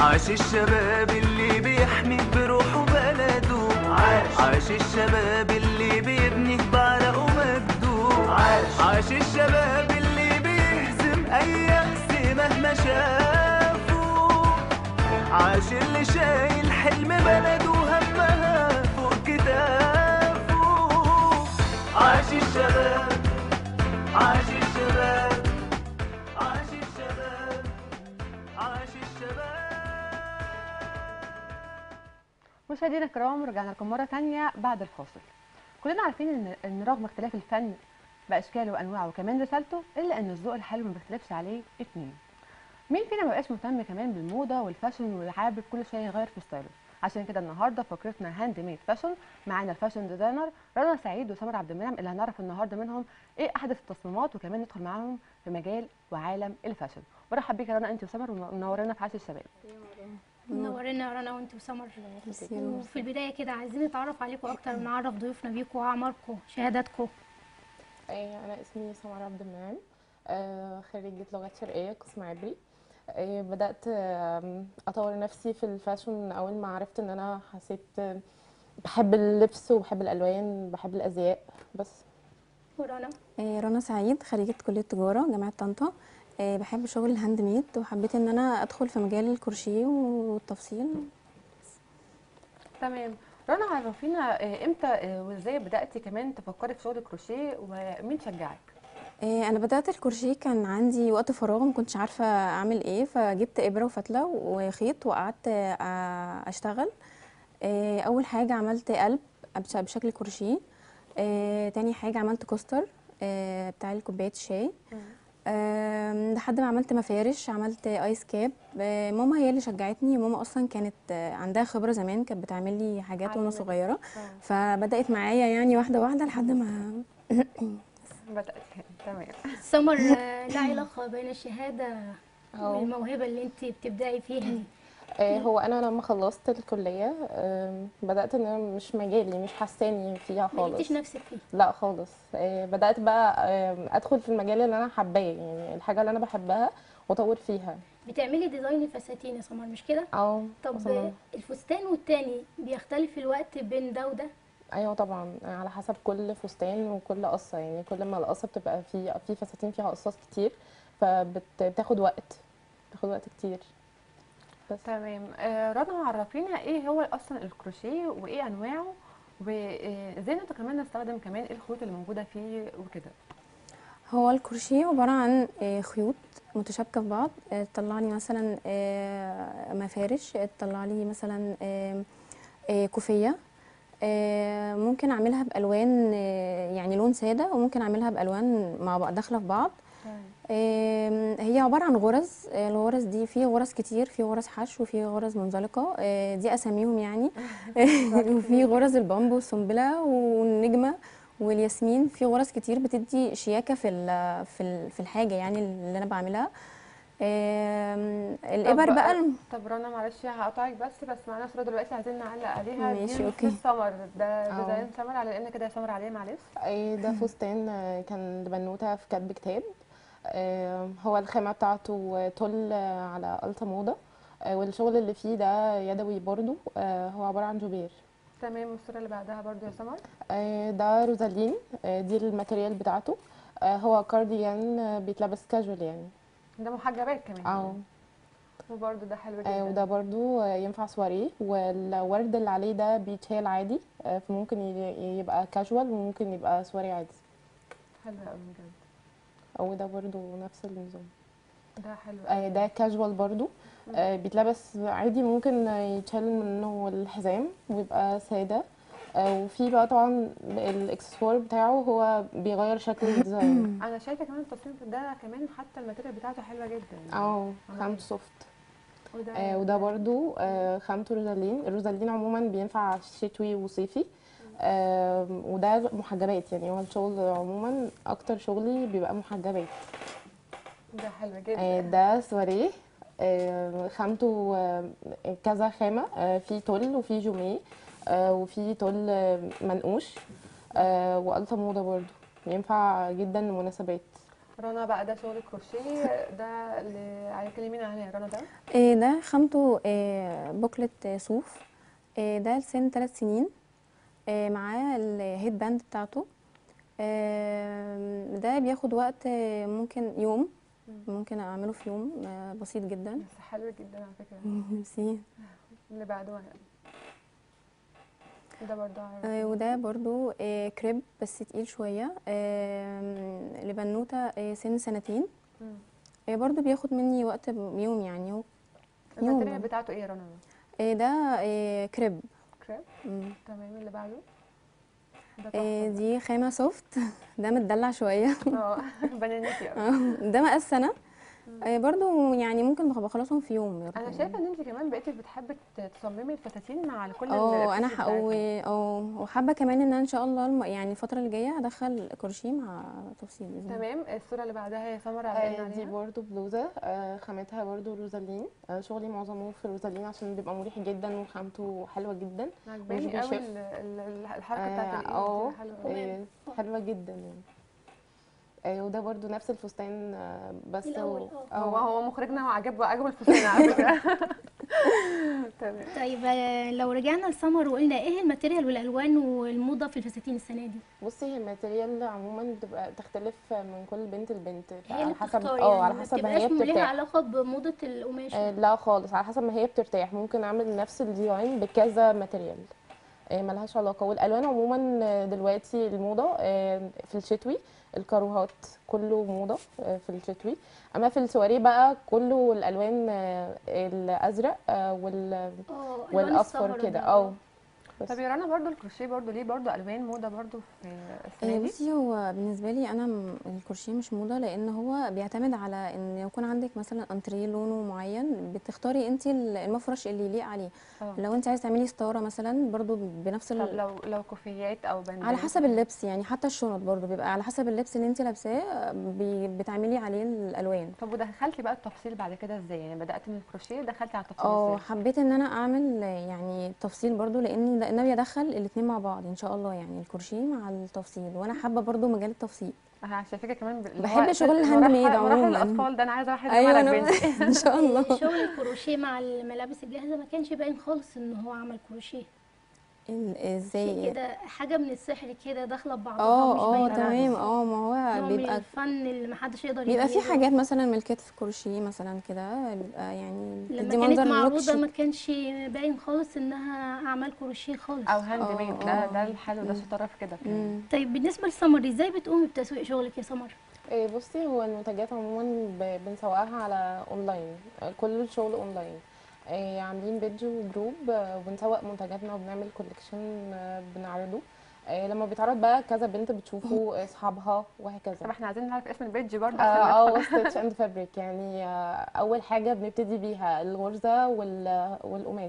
عاش الشباب اللي بيحمي بروحه بلده عاش عاش الشباب اللي بيبني بعرقه ومجده عاش عاش الشباب اللي بيهزم اي يأس مهما شافوا عاش اللي شايل حلم بلده وهمها فوق كتافه عاش الشباب عاش الشباب عاش الشباب عاش الشباب مشاهدينا الكرام رجعنا لكم مرة تانية بعد الفاصل كلنا عارفين ان ان رغم اختلاف الفن باشكاله وانواعه وكمان رسالته الا ان الذوق الحلو ما بيختلفش عليه اتنين مين فينا ما بقاش مهتم كمان بالموضه والفاشن وحابب كل شويه يغير في ستايله عشان كده النهارده فقرتنا هاند ميد فاشن معانا الفاشن ديزاينر رنا سعيد وسمر عبد المنعم اللي هنعرف النهارده منهم ايه احدث التصميمات وكمان ندخل معاهم في مجال وعالم الفاشن برحب بيك يا رنا انت وسمر ومنورانا في عاش الشباب منورنا يا رنا وانت وسمر ميرسي. وفي البدايه كده عايزين نتعرف عليكم اكتر ونعرف ضيوفنا بيكم واعماركم شهاداتكم آه، أنا اسمي سمر عبد المنعم آه، خريجة لغات شرقية قسم عبري آه، بدأت آم، أطور نفسي في الفاشن أول ما عرفت إن أنا حسيت آه، بحب اللبس وبحب الألوان بحب الأزياء بس ورنا آه، رنا سعيد خريجة كلية تجارة جامعة طنطا آه، بحب شغل الهاند ميد وحبيت ان انا ادخل في مجال الكروشيه والتفصيل تمام رنا عرفينا آه، امتى آه، وازاي بداتي كمان تفكري في شغل الكروشيه ومين شجعك آه، انا بدأت الكروشيه كان عندي وقت فراغ ما كنتش عارفة اعمل ايه فجبت ابرة وفتلة وخيط وقعدت آه، اشتغل آه، اول حاجة عملت قلب بش- بشكل كروشيه آه، تاني حاجة عملت كوستر آه، بتاع كوباية الشاي آم، لحد ما عملت مفارش عملت ايس كاب آه، ماما هي اللي شجعتني ماما اصلا كانت آه، عندها خبره زمان كانت بتعمل لي حاجات وانا علمتك. صغيره فبدات معايا يعني واحده واحده لحد ما بدات تمام سمر آه، لا علاقه بين الشهاده أو. والموهبه اللي انت بتبداي فيها دي آه، هو أنا لما خلصت الكلية آم، بدأت إن أنا مش مجالي مش حاساني فيها ما لقيتيش خالص نفسك فيه لا خالص آه، بدأت بقى آم، أدخل في المجال اللي أنا حباه يعني الحاجة اللي أنا بحبها وأطور فيها بتعملي ديزاين الفساتين يا سمر مش كده أو طب أصلاً. آه، الفستان والتاني بيختلف الوقت بين ده وده ايوه طبعا على حسب كل فستان وكل قصه يعني كل ما القصه بتبقى في في فساتين فيها قصاص كتير فبتاخد وقت بتاخد وقت كتير بس تمام آه، رنا عرفينا ايه هو اصلا الكروشيه وايه انواعه وازاي نقدر كمان نستخدم كمان ايه الخيوط اللي موجوده فيه وكده هو الكروشيه عباره عن آه، خيوط متشابكه في بعض آه، تطلع لي مثلا آه، مفارش آه، تطلع لي مثلا آه، آه، كوفيه آه، ممكن اعملها بالوان آه، يعني لون ساده وممكن اعملها بالوان مع بعض داخله في بعض آم، هي عبارة عن غرز آه، الغرز دي في غرز كتير في غرز حشو وفي غرز منزلقة آه، دي أساميهم يعني وفي غرز البامب والسنبلة والنجمة والياسمين في غرز كتير بتدي شياكة في ال- في ال- في الحاجة يعني اللي أنا بعملها آم، الإبر طب- بقى الم- طب رنا معلش هقطعك بس بس معانا صوره دلوقتي عايزين نعلق عليها دي ماشي، من أوكي. فلوس سمر ده أه. ديزاين سمر على ان كده سمر عليه معلش أي ده فستان آه، كان لبنوته في كاتب كتاب آه، هو الخامه بتاعته تل على التا موضه آه، والشغل اللي فيه ده يدوي برضو آه، هو عباره عن جوبير تمام الصوره اللي بعدها برضو يا سمر آه، ده روزالين آه، دي الماتريال بتاعته آه، هو كارديان آه، بيتلبس كاجوال يعني ده محجبات كمان اه وبرضو ده حلو جدا آه، وده برضو آه، ينفع سواريه والورد اللي عليه ده بيتشال عادي آه، فممكن ي- يبقى كاجوال وممكن يبقى سواري عادي حلو قوي بجد او ده برضو نفس النظام ده حلو آه، قوي ده كاجوال برضو آه، بيتلبس عادي ممكن يتشال منه الحزام ويبقى سادة آه، وفي بقى طبعا الاكسسوار بتاعه هو بيغير شكل الديزاين انا شايفه كمان التصميم ده كمان حتى الماتيريال بتاعته حلوه جدا اه خامته سوفت وده آه وده برضو آه خامته روزالين الروزالين عموما بينفع شتوي وصيفي آه وده محجبات يعني هو الشغل عموما اكتر شغلي بيبقى محجبات ده حلو جدا آه ده سواريه آه خامته آه كذا خامة آه في تل وفي جوميه آه وفي تل آه منقوش آه وألتا موضة برضو ينفع جدا لمناسبات رنا بقى ده شغل الكروشيه ده اللي هيكلمينا عليه رنا ده إيه ده خامته إيه بوكلت آه، صوف إيه ده لسن ثلاث سنين إيه معاه الهيد باند بتاعته إيه ده بياخد وقت آه، ممكن يوم ممكن اعمله في يوم آه، بسيط جدا بس حلو جدا على فكره ميرسي اللي بعده ده برضه عارف. آه، وده برضو آه، كريب بس تقيل شوية آه، لبنوتة آه، سن سنتين مم. آه، برضو بياخد مني وقت ب- يوم يعني هو يوم الماتيريال برضو. بتاعته ايه يا رنا آه، ده آه، كريب كريب مم. تمام اللي بعده ده آه، تحفه دي خامة سوفت ده متدلع شوية اه بنانيتي قوي آه، ده مقاس سنة آه، برضو يعني ممكن بخ- بخلصهم في يوم يا انا رب. شايفه ان انت كمان بقيتي بتحبي ت- تصممي الفساتين مع كل اه انا الأكسسوارز ح- بتاعتها. و- اه وحابه كمان ان أنا ان شاء الله الم- يعني الفتره اللي جايه ادخل كروشيه مع تفصيل باذن الله تمام الصوره اللي بعدها يا سمر آه، علينا دي عليها برضو بلوزة آه، خامتها برضو روزالين آه، شغلي معظمه في الروزالين عشان بيبقى مريح جدا وخامته حلوة جدا عجباني مش قوي بيشف. ال- ال- الحركه بتاعت اه الايد آه، دي حلوه قوي. آه، حلوة جدا يعني آه، وده برضو نفس الفستان آه، بس الأول، هو آه. هو هو مخرجنا هو عجبه عجبه الفستان على فكره تمام طيب آه، لو رجعنا لسمر وقلنا ايه الماتيريال والالوان والموضه في الفساتين السنه دي بصي هي الماتيريال عموما بتبقى تختلف من كل بنت لبنت هي اللي على حسب بتختار اه يعني على ما حسب ما بتبقاش هي ليها بترتاح علاقه بموضه القماش آه، لا خالص على حسب ما هي بترتاح ممكن اعمل نفس الديزاين بكذا ماتيريال آه، ملهاش علاقه والالوان عموما آه، دلوقتي الموضه آه، في الشتوي الكاروهات كله موضه آه، في الشتوي اما في السواري بقى كله الالوان آه، الازرق آه، وال- اه ألوان والاصفر السهرة كده ده. اه بس. طب يا رنا برضو الكروشيه برضو ليه برضو الوان موضه برضو في السنه آه، دي بصي هو بالنسبه لي انا م- الكروشيه مش موضه لان هو بيعتمد على ان يكون عندك مثلا انتريه لونه معين بتختاري انت المفرش اللي يليق عليه اه لو انت عايزه تعملي ستاره مثلا برضو بنفس طب ال... لو لو كوفيات او بندانات على حسب اللبس يعني حتى الشنط برضو بيبقى على حسب اللبس اللي انت لابساه بي- بتعملي عليه الالوان طب ودخلتي بقى التفصيل بعد كده ازاي يعني بدات من الكروشيه دخلتي على التفصيل اه ازاي حبيت ان انا اعمل يعني تفصيل برضو لاني ده- ناويه ادخل الاتنين مع بعض ان شاء الله يعني الكروشيه مع التفصيل وانا حابه برضو مجال التفصيل انا عشان فكره كمان ب- اللي بحب هو شغل مراحل- الهاند ميد مراحل عموماً. الاطفال ده انا عايزه واحد ايوه يعمل انا بنتي ان شاء الله شغل الكروشيه مع الملابس الجاهزه ما كانش باين خالص ان هو عمل كروشيه ال- شيء ازاي كده حاجه من السحر كده داخله ببعضها اه مش اه باينه تمام خالص. اه ما نوع هو من بيبقى الفن اللي محدش يقدر بيبقى في يجيبه. حاجات مثلا من الكتف كروشيه مثلا كده بيبقى يعني لما بتدي كانت منظر لوك معروضه ما شيك. كانش باين خالص انها اعمال كروشيه خالص او هاند اه، ميد ده اه. ده الحلو ده الشطاره في كده كمان. مم. طيب بالنسبه لسمر ازاي بتقومي بتسويق شغلك يا سمر إيه بصي هو المنتجات عموما ب- بنسوقها على اونلاين آه، كل الشغل اونلاين إيه عاملين بيج وجروب آه، وبنسوق منتجاتنا وبنعمل كولكشن بنعرضه إيه لما بيتعرض بقى كذا بنت بتشوفه اصحابها طب وهكذا احنا عايزين نعرف اسم البيج برضه اه عشان اه ندخل. ستيتش اند فابريك يعني آه، اول حاجه بنبتدي بيها الغرزه وال- والقماش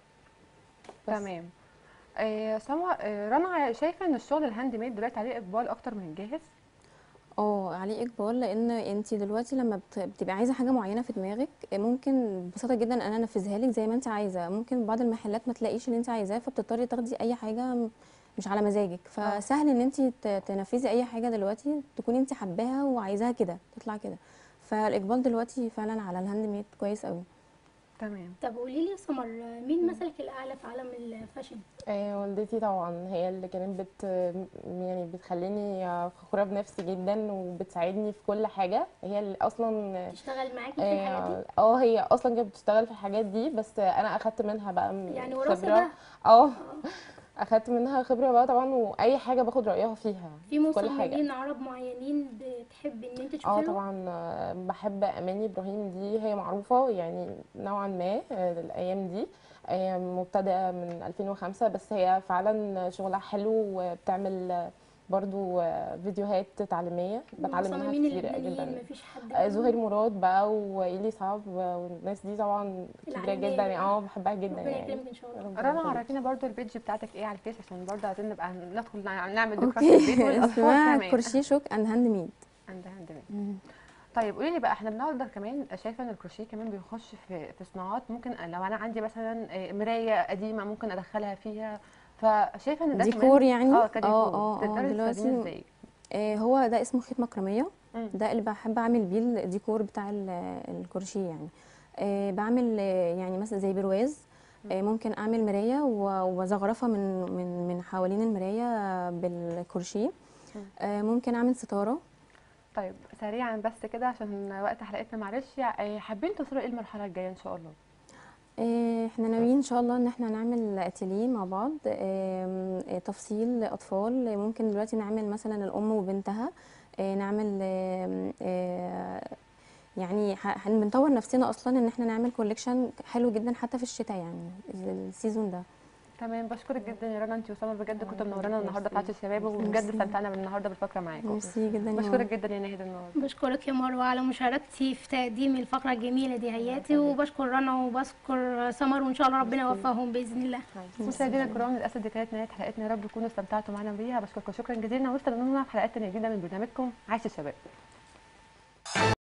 بس. تمام آه سما آه رنا شايفه ان الشغل الهاند ميد دلوقتي عليه اقبال اكتر من الجاهز اه عليه اقبال لان انت دلوقتي لما بت- بتبقي عايزه حاجه معينه في دماغك ممكن ببساطه جدا انا انفذها لك زي ما انت عايزه ممكن بعض المحلات ما تلاقيش اللي انت عايزاه فبتضطري تاخدي اي حاجه م- مش على مزاجك فسهل ان انت ت- تنفذي اي حاجه دلوقتي تكوني انت حباها وعايزاها كده تطلع كده فالاقبال دلوقتي فعلا على الهاند ميد كويس قوي تمام طب قولي لي يا سمر مين مثلك الاعلى في عالم الفاشن آه، والدتي طبعا هي اللي كانت بت يعني بتخليني فخورة بنفسي جدا وبتساعدني في كل حاجة هي اللي أصلا تشتغل معاكي في الحاجات اه دي آه، هي أصلا كانت بتشتغل في الحاجات دي بس أنا أخدت منها بقى م- يعني وراثه خبرة ده اه أخدت منها خبرة بقى طبعا وأي حاجة باخد رأيها فيها في كل حاجة مصممين عرب معينين بتحبي ان انت اه تشوفي لهم طبعا آه، بحب اماني ابراهيم دي هي معروفه يعني نوعا ما آه، الايام دي آه، مبتدئه من 2005 بس هي فعلا شغلها حلو وبتعمل آه، برضو آه، فيديوهات تعليميه بتعلم منها المصممين كتير اللبنانيين جدا مفيش حد آه، منهم؟ زهير مراد بقى وايلي صعب والناس دي طبعا كبيره العالمية جدا بقى. اه بحبها جدا ربنا يعني يكرمك ان شاء الله ربنا رنا يخليك. عرفينا برضه البيج بتاعتك ايه على الفيس عشان برضه عايزين نبقى ندخل نع- نعمل ديكورات في البيت اوكي والاطفال اسمها كمان كروشيه شوك اند هاند ميد عند هاند ميد طيب قولي لي بقى احنا بنقدر كمان شايفه ان الكروشيه كمان بيخش في في صناعات ممكن لو انا عندي مثلا آه، مرايه قديمه ممكن ادخلها فيها فشايفه ان ده ديكور كمان يعني؟ اه كديكور اه، اه، اه، تقدري دلوقتي تستخدميه ازاي آه، هو ده اسمه خيط مكرميه مم. ده اللي بحب اعمل بيه الديكور بتاع ال- الكروشيه يعني آه، بعمل آه، يعني مثلا زي برواز آه، ممكن اعمل مرايه و- وزغرفه من من من حوالين المرايه بالكروشيه آه، ممكن اعمل ستاره طيب سريعا بس كده عشان وقت حلقتنا معلش آه، حابين توصلوا ايه المرحله الجايه ان شاء الله آه، احنا ناويين ان شاء الله ان احنا نعمل اتيليه مع بعض آم، آه، تفصيل اطفال آه، ممكن دلوقتي نعمل مثلا الام وبنتها آه، نعمل آم، آه، يعني ح- هن- بنطور نفسنا اصلا ان احنا نعمل كوليكشن حلو جدا حتى في الشتاء يعني السيزون ده تمام بشكرك جدا يا رنا انت وسمر بجد كنتوا آه، منورانا النهارده في عرس الشباب وبجد ميرسي. استمتعنا بالنهارده بالفقره معاكم ميرسي جدا يا بشكرك جدا يا ناهد النهارده بشكرك يا مروه على مشاركتي في تقديم الفقره الجميله دي هياتي وبشكر رنا وبشكر سمر وان شاء الله ربنا يوفقهم باذن الله مشاهدينا الكرام للاسف دي كانت نهايه حلقتنا يا رب تكونوا استمتعتوا معنا بيها بشكركم شكرا جزيلا واستنونا في حلقات تانية جديده من برنامجكم عايش الشباب